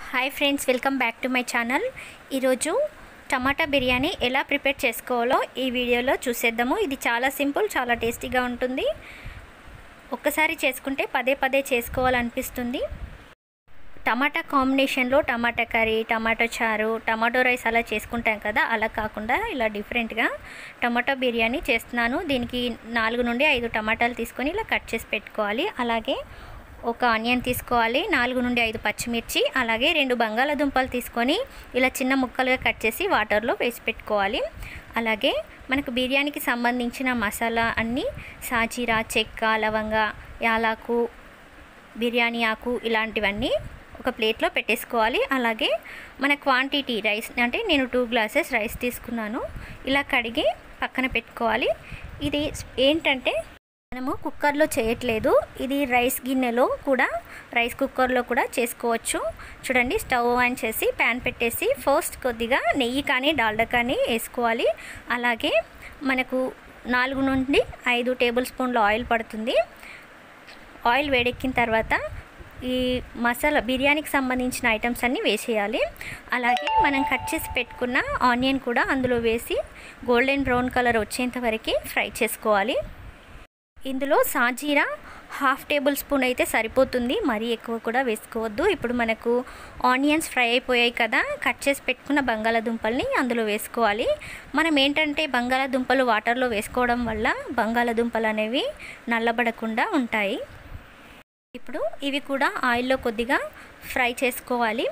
hi friends welcome back to my channel ఈరోజు tomato biryani ఎలా prepare చేసుకోవాలో ఈ వీడియోలో చూసేద్దాము ఇది చాలా సింపుల్ చాలా టేస్టీగా ఉంటుంది ఒక్కసారి చేసుకుంటే పదే పదే చేసుకోవాలనిపిస్తుంది టమాటా కాంబినేషన్లో టమాటా కర్రీ టమాటో చారు టమాటో రైస్ అలా చేసుకుంటాం కదా అలా కాకుండా ఇలా డిఫరెంట్గా టమాటా బిర్యానీ చేస్తున్నాను దీనికి నాలుగు నుండి ఐదు టమాటాలు తీసుకొని ఇలా కట్ చేసి పెట్టుకోవాలి అలాగే ఒక ఆనియన్ తీసుకోవాలి నాలుగు నుండి ఐదు పచ్చిమిర్చి అలాగే రెండు బంగాళాదుంపలు తీసుకొని ఇలా చిన్న ముక్కలుగా కట్ చేసి వాటర్లో వేసి పెట్టుకోవాలి అలాగే మనకు బిర్యానీకి సంబంధించిన మసాలా అన్నీ సాజీరా చెక్క లవంగ యాలాకు బిర్యానీ ఆకు ఇలాంటివన్నీ ఒక ప్లేట్లో పెట్టేసుకోవాలి అలాగే మన క్వాంటిటీ రైస్ అంటే నేను టూ గ్లాసెస్ రైస్ తీసుకున్నాను ఇలా కడిగి పక్కన పెట్టుకోవాలి ఇది ఏంటంటే మనము కుక్కర్లో చేయట్లేదు ఇది రైస్ గిన్నెలో కూడా రైస్ కుక్కర్లో కూడా చేసుకోవచ్చు చూడండి స్టవ్ ఆన్ చేసి ప్యాన్ పెట్టేసి ఫస్ట్ కొద్దిగా నెయ్యి కానీ డాల్డా కానీ వేసుకోవాలి అలాగే మనకు నాలుగు నుండి ఐదు టేబుల్ స్పూన్ల ఆయిల్ పడుతుంది ఆయిల్ వేడెక్కిన తర్వాత ఈ మసాలా బిర్యానీకి సంబంధించిన ఐటమ్స్ అన్నీ వేసేయాలి అలాగే మనం కట్ చేసి పెట్టుకున్న ఆనియన్ కూడా అందులో వేసి గోల్డెన్ బ్రౌన్ కలర్ వచ్చేంత వరకు ఫ్రై చేసుకోవాలి ఇందులో సాజీరా హాఫ్ టేబుల్ స్పూన్ అయితే సరిపోతుంది మరీ ఎక్కువ కూడా వేసుకోవద్దు ఇప్పుడు మనకు ఆనియన్స్ ఫ్రై అయిపోయాయి కదా కట్ చేసి పెట్టుకున్న బంగాళాదుంపల్ని అందులో వేసుకోవాలి మనం ఏంటంటే బంగాళాదుంపలు వాటర్లో వేసుకోవడం వల్ల బంగాళాదుంపలు అనేవి నల్లబడకుండా ఉంటాయి ఇప్పుడు ఇవి కూడా ఆయిల్లో కొద్దిగా ఫ్రై చేసుకోవాలి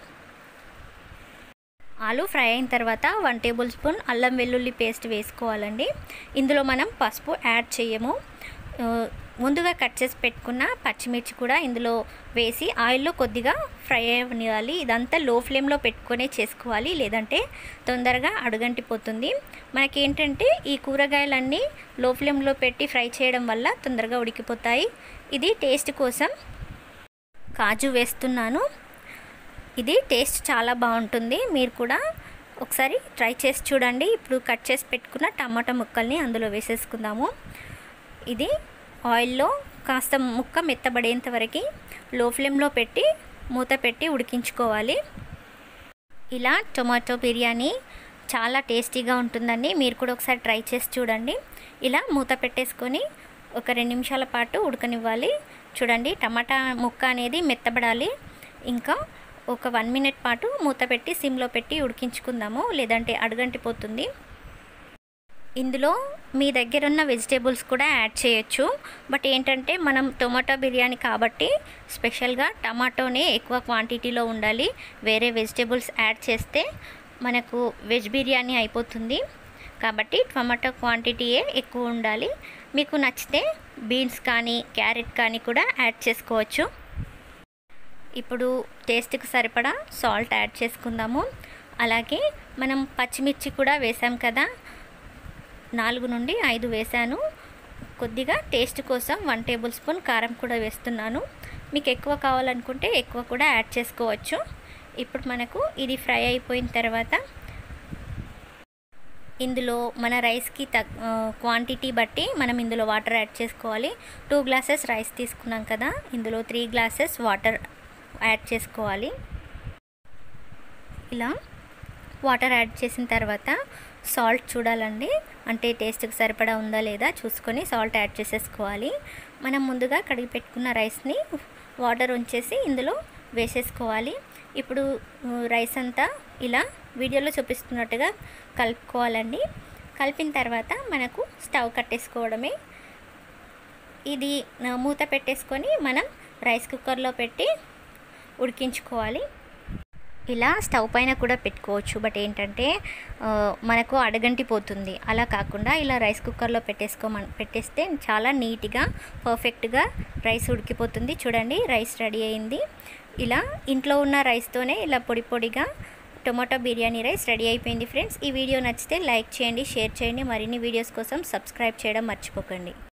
ఆలు ఫ్రై అయిన తర్వాత వన్ టేబుల్ స్పూన్ అల్లం వెల్లుల్లి పేస్ట్ వేసుకోవాలండి ఇందులో మనం పసుపు యాడ్ చేయము ముందుగా కట్ చేసి పెట్టుకున్న పచ్చిమిర్చి కూడా ఇందులో వేసి ఆయిల్లో కొద్దిగా ఫ్రై అవ్వాలి ఇదంతా లో ఫ్లేమ్లో పెట్టుకొనే చేసుకోవాలి లేదంటే తొందరగా అడుగంటిపోతుంది మనకేంటంటే ఈ కూరగాయలన్నీ లో ఫ్లేమ్లో పెట్టి ఫ్రై చేయడం వల్ల తొందరగా ఉడికిపోతాయి ఇది టేస్ట్ కోసం కాజు వేస్తున్నాను ఇది టేస్ట్ చాలా బాగుంటుంది మీరు కూడా ఒకసారి ట్రై చేసి చూడండి ఇప్పుడు కట్ చేసి పెట్టుకున్న టమాటా ముక్కల్ని అందులో వేసేసుకుందాము ఇది ఆయిల్లో కాస్త ముక్క మెత్తబడేంత వరకు లో ఫ్లేమ్లో పెట్టి మూత పెట్టి ఉడికించుకోవాలి ఇలా టొమాటో బిర్యానీ చాలా టేస్టీగా ఉంటుందండి మీరు కూడా ఒకసారి ట్రై చేసి చూడండి ఇలా మూత పెట్టేసుకొని ఒక రెండు నిమిషాల పాటు ఉడకనివ్వాలి చూడండి టమాటా ముక్క అనేది మెత్తబడాలి ఇంకా ఒక వన్ మినిట్ పాటు మూత పెట్టి సిమ్లో పెట్టి ఉడికించుకుందాము లేదంటే అడుగంటిపోతుంది ఇందులో మీ దగ్గర ఉన్న వెజిటేబుల్స్ కూడా యాడ్ చేయొచ్చు బట్ ఏంటంటే మనం టొమాటో బిర్యానీ కాబట్టి స్పెషల్గా టమాటోనే ఎక్కువ క్వాంటిటీలో ఉండాలి వేరే వెజిటేబుల్స్ యాడ్ చేస్తే మనకు వెజ్ బిర్యానీ అయిపోతుంది కాబట్టి టమాటో క్వాంటిటీయే ఎక్కువ ఉండాలి మీకు నచ్చితే బీన్స్ కానీ క్యారెట్ కానీ కూడా యాడ్ చేసుకోవచ్చు ఇప్పుడు టేస్ట్కి సరిపడా సాల్ట్ యాడ్ చేసుకుందాము అలాగే మనం పచ్చిమిర్చి కూడా వేసాం కదా నాలుగు నుండి ఐదు వేసాను కొద్దిగా టేస్ట్ కోసం వన్ టేబుల్ స్పూన్ కారం కూడా వేస్తున్నాను మీకు ఎక్కువ కావాలనుకుంటే ఎక్కువ కూడా యాడ్ చేసుకోవచ్చు ఇప్పుడు మనకు ఇది ఫ్రై అయిపోయిన తర్వాత ఇందులో మన రైస్కి తగ్ క్వాంటిటీ బట్టి మనం ఇందులో వాటర్ యాడ్ చేసుకోవాలి టూ గ్లాసెస్ రైస్ తీసుకున్నాం కదా ఇందులో త్రీ గ్లాసెస్ వాటర్ యాడ్ చేసుకోవాలి ఇలా వాటర్ యాడ్ చేసిన తర్వాత సాల్ట్ చూడాలండి అంటే టేస్ట్కి సరిపడా ఉందా లేదా చూసుకొని సాల్ట్ యాడ్ చేసేసుకోవాలి మనం ముందుగా కడిగి పెట్టుకున్న రైస్ని వాటర్ ఉంచేసి ఇందులో వేసేసుకోవాలి ఇప్పుడు రైస్ అంతా ఇలా వీడియోలో చూపిస్తున్నట్టుగా కలుపుకోవాలండి కలిపిన తర్వాత మనకు స్టవ్ కట్టేసుకోవడమే ఇది మూత పెట్టేసుకొని మనం రైస్ కుక్కర్లో పెట్టి ఉడికించుకోవాలి ఇలా స్టవ్ పైన కూడా పెట్టుకోవచ్చు బట్ ఏంటంటే మనకు అడగంటిపోతుంది అలా కాకుండా ఇలా రైస్ కుక్కర్లో పెట్టేసుకోమ పెట్టేస్తే చాలా నీట్గా పర్ఫెక్ట్గా రైస్ ఉడికిపోతుంది చూడండి రైస్ రెడీ అయింది ఇలా ఇంట్లో ఉన్న రైస్తోనే ఇలా పొడి పొడిగా టొమాటో బిర్యానీ రైస్ రెడీ అయిపోయింది ఫ్రెండ్స్ ఈ వీడియో నచ్చితే లైక్ చేయండి షేర్ చేయండి మరిన్ని వీడియోస్ కోసం సబ్స్క్రైబ్ చేయడం మర్చిపోకండి